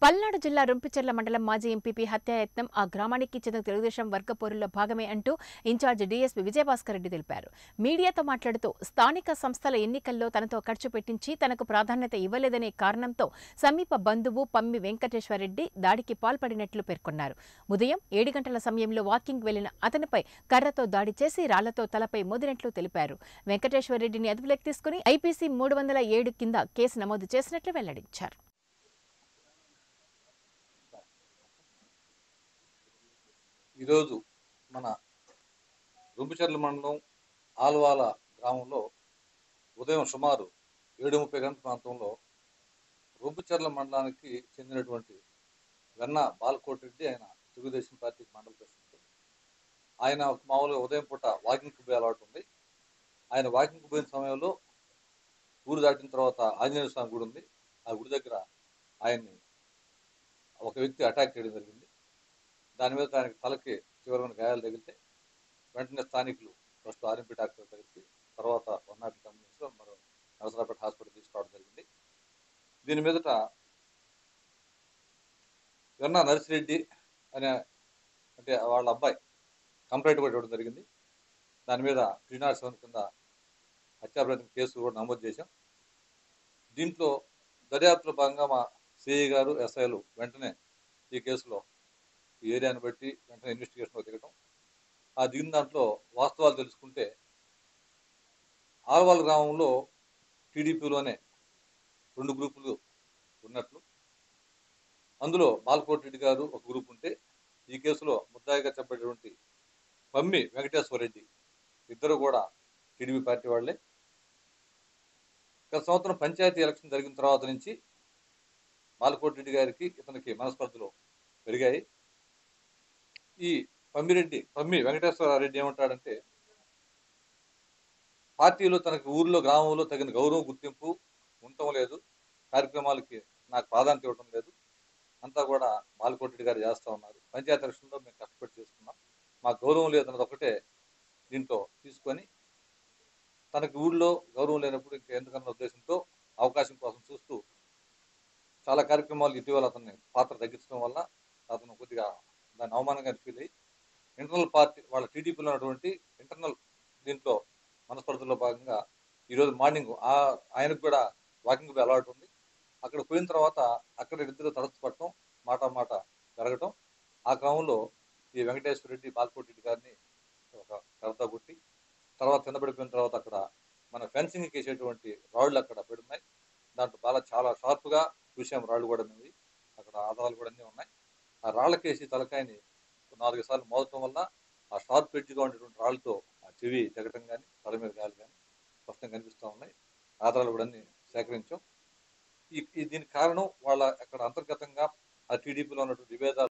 పల్నాడు జిల్లా రుంపిచెర్ల మండలం మాజీ ఎంపీపీ హత్యాయత్నం ఆ గ్రామానికి చెందిన తెలుగుదేశం వర్గ పోరుల్లో భాగమే అంటూ ఇన్ఛార్జ్ డీఎస్పీ విజయభాస్కర్ రెడ్డి తెలిపారు మీడియాతో మాట్లాడుతూ స్థానిక సంస్థల ఎన్నికల్లో తనతో ఖర్చు పెట్టించి తనకు ప్రాధాన్యత ఇవ్వలేదనే కారణంతో సమీప బంధువు పమ్మి వెంకటేశ్వరరెడ్డి దాడికి పాల్పడినట్లు పేర్కొన్నారు ఉదయం ఏడు గంటల సమయంలో వాకింగ్ వెళ్లిన అతనిపై కర్రతో దాడి చేసి రాళ్లతో తలపై మోదినట్లు తెలిపారు వెంకటేశ్వరరెడ్డిని అదుపులోకి తీసుకుని ఐపీసీ మూడు వందల ఏడు కింద కేసు నమోదు చేసినట్లు వెల్లడించారు ఈరోజు మన రుంపిచెర్ల మండలం ఆల్వాల గ్రామంలో ఉదయం సుమారు ఏడు ముప్పై గంటల ప్రాంతంలో రుంపిచెర్ల మండలానికి చెందినటువంటి వెన్న బాలకోటి రెడ్డి ఆయన తెలుగుదేశం పార్టీకి మండల ప్రెసిడెంట్ ఆయన మామూలుగా ఉదయం పూట వాకింగ్కి పోయే అలవాటు ఉంది ఆయన వాకింగ్కి పోయిన సమయంలో ఊరు దాటిన తర్వాత ఆంజనేయ స్వామి గుడి ఉంది ఆ గుడి దగ్గర ఆయన్ని ఒక వ్యక్తి అటాక్ చేయడం జరిగింది దాని మీద దానికి తలకి తీవ్రమైన గాయాలు తగిలితే వెంటనే స్థానికులు ఫస్ట్ ఆర్ఎంపీ డాక్టర్ దగ్గరికి తర్వాత వన్ నాట్ అంబులెన్స్లో మరో నరసరాపేట హాస్పిటల్ తీసుకురావడం జరిగింది దీని మీదట వెన్న నర్సిరెడ్డి అనే అంటే వాళ్ళ అబ్బాయి కంప్లైంట్ కూడా ఇవ్వడం జరిగింది దాని మీద త్రీ నాట్ సెవెన్ కింద హత్యాప్రయత్నం కేసు కూడా నమోదు చేశాం దీంట్లో దర్యాప్తులో భాగంగా మా సిఐ గారు ఎస్ఐలు వెంటనే ఈ కేసులో ఈ ఏరియాని బట్టి వెంటనే ఇన్వెస్టిగేషన్లో దిగటం ఆ దిగిన దాంట్లో వాస్తవాలు తెలుసుకుంటే ఆల్వాల్ గ్రామంలో టీడీపీలోనే రెండు గ్రూపులు ఉన్నట్లు అందులో బాలకోటి రెడ్డి గారు ఒక గ్రూప్ ఉంటే ఈ కేసులో ముద్దాయిగా చెప్పబడినటువంటి పమ్మి వెంకటేశ్వర రెడ్డి ఇద్దరు కూడా టీడీపీ పార్టీ వాళ్ళే గత సంవత్సరం పంచాయతీ ఎలక్షన్ జరిగిన తర్వాత నుంచి బాలకోటి రెడ్డి గారికి ఇతనికి మనస్పర్ధలు పెరిగాయి ఈ పమ్మిరెడ్డి పమ్మి వెంకటేశ్వర రెడ్డి ఏమంటాడంటే పార్టీలో తనకి ఊర్లో గ్రామంలో తగిన గౌరవం గుర్తింపు ఉండటం లేదు కార్యక్రమాలకి నాకు ప్రాధాన్యత ఇవ్వడం లేదు అంతా కూడా బాలకోటి గారు చేస్తూ ఉన్నారు పంచాయతీ ఎలక్షన్లో మేము కష్టపడి చేసుకున్నాం మాకు గౌరవం లేదు అన్నది ఒకటే దీంట్లో తీసుకొని తనకి ఊళ్ళో గౌరవం లేనప్పుడు ఇంకా ఎందుకన్న ఉద్దేశంతో అవకాశం కోసం చూస్తూ చాలా కార్యక్రమాలు ఇటీవల అతన్ని పాత్ర తగ్గించడం వల్ల అతను కొద్దిగా దాన్ని అవమానంగా ఫీల్ అయ్యి ఇంటర్నల్ పార్టీ వాళ్ళ టీడీపీలో ఉన్నటువంటి ఇంటర్నల్ దీంట్లో మనస్పర్ధల్లో భాగంగా ఈరోజు మార్నింగ్ ఆ ఆయనకు కూడా వాకింగ్ అలవాటు ఉంది అక్కడ పోయిన తర్వాత అక్కడ ఇద్దరు తరచుపడటం మాట మాట జరగటం ఆ క్రమంలో ఈ వెంకటేశ్వర రెడ్డి బాల్కోటి రెడ్డి గారిని ఒక కరత కొట్టి తర్వాత కింద పడిపోయిన తర్వాత అక్కడ మన ఫెన్సింగ్కి వేసేటువంటి రాళ్ళు అక్కడ పెడున్నాయి దాంట్లో బాగా చాలా షార్ప్గా చూసాం రాళ్ళు కూడా మేము అక్కడ ఆధారాలు కూడా అన్నీ ఉన్నాయి ఆ రాళ్ళకేసి తలకాయని నాలుగు సార్లు మోదటం వల్ల ఆ షార్ప్ ఎడ్జ్గా ఉండేటువంటి రాళ్ళతో ఆ చెవి తెగటం కానీ తల మీద గాలి కానీ స్పష్టంగా కనిపిస్తూ ఉన్నాయి ఆధారాలు కూడా అన్ని సేకరించాం ఈ ఈ దీనికి కారణం వాళ్ళ అక్కడ అంతర్గతంగా ఆ టీడీపీలో ఉన్నటువంటి విభేదాలు